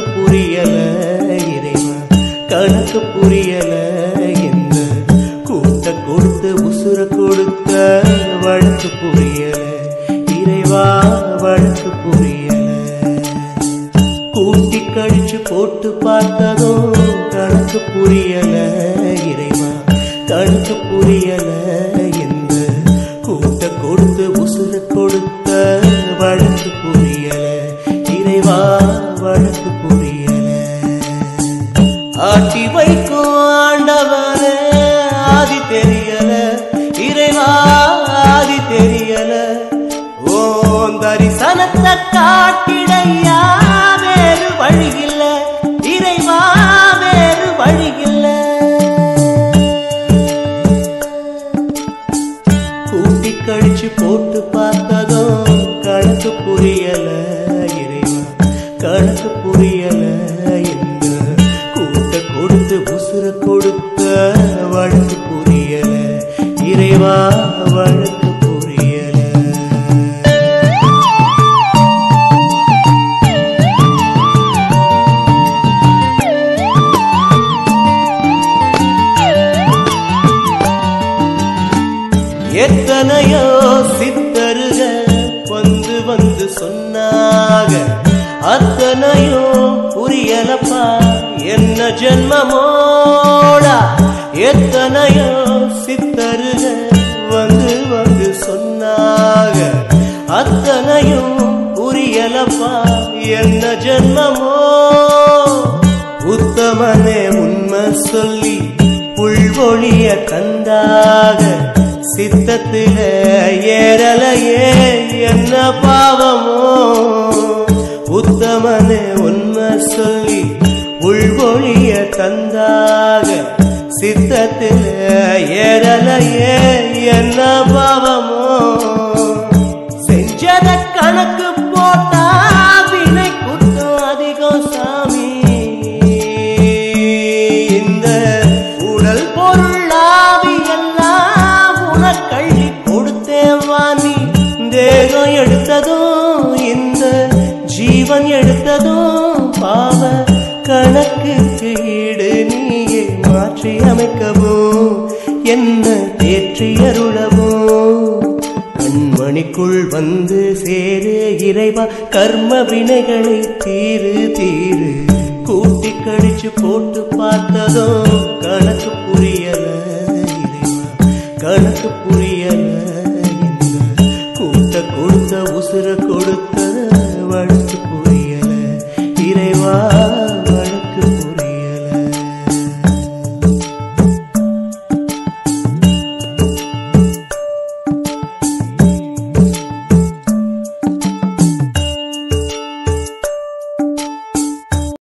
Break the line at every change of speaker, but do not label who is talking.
புரியல இறைவா கணக்கு புரியல என்ன கூட்ட கொடுத்து உசுர கொடுத்த வழக்கு புரியல இறைவா வழக்கு புரியல கூட்டி கழிச்சு போட்டு பார்த்ததும் கணக்கு புரியல இறைவா கணக்கு புரியல எந்த கூட்ட கொடுத்து உசுர கொடுத்த வழக்கு புரியல இறைவா வழக்கு புரியல ஆட்டி வைக்கும் ஆண்டவனே ஆதி தெரியல இறைவா ஆதி தெரியல ஓம் தரிசனத்தை காட்டிடையா வேறு வழியில்ல இறைவா வேறு வழியில்ல கூட்டி கழிச்சு போட்டு பார்த்ததும் கணக்கு புரியல இறைவா கணக்கு புரியல என்ன கூட்ட கொடுத்து உசுர கொடுத்த வழக்கு புரியல இறைவா வழக்கு புரியல எத்தனையோ சித்தருக வந்து வந்து சொன்னாக அத்தனையோ புரியலப்பா என்ன ஜென்மமோடா எத்தனையோ சித்தருக வந்து வந்து சொன்னாக அத்தனையும் புரியலப்பா என்ன ஜென்மமோ உத்தமனே உண்மை சொல்லி புல்வொழிய தந்தாக சித்தத்தில ஏறலையே என்ன பாவமோ உத்தமனே உண்மை சொல்லி உள்வொழிய தந்தாக சித்தத்தில ஏறலையே என்ன பாவமோ செஞ்சத கணக்கு போட்டா வினை குத்தம் அதிகம் சாமி இந்த உடல் பொருள் ஆவி எல்லாம் உனக்கள்ளி கொடுத்தேன் வாணி தேகம் எடுத்ததும் இந்த ஜீவன் எடுத்ததும் பாவ கணக்குக்கு ஈடு நீயே மாற்றி அமைக்கவும் என்ன தேற்றி அருளவும் கண்மணிக்குள் வந்து சேரு இறைவா கர்ம வினைகளை தீரு தீரு கூட்டி கழிச்சு போட்டு பார்த்ததும் கணக்கு புரியல இறைவா கணக்கு புரியல இந்த கூட்ட கொடுத்த உசுர கொடுத்த வழக்கு புரியல இறைவா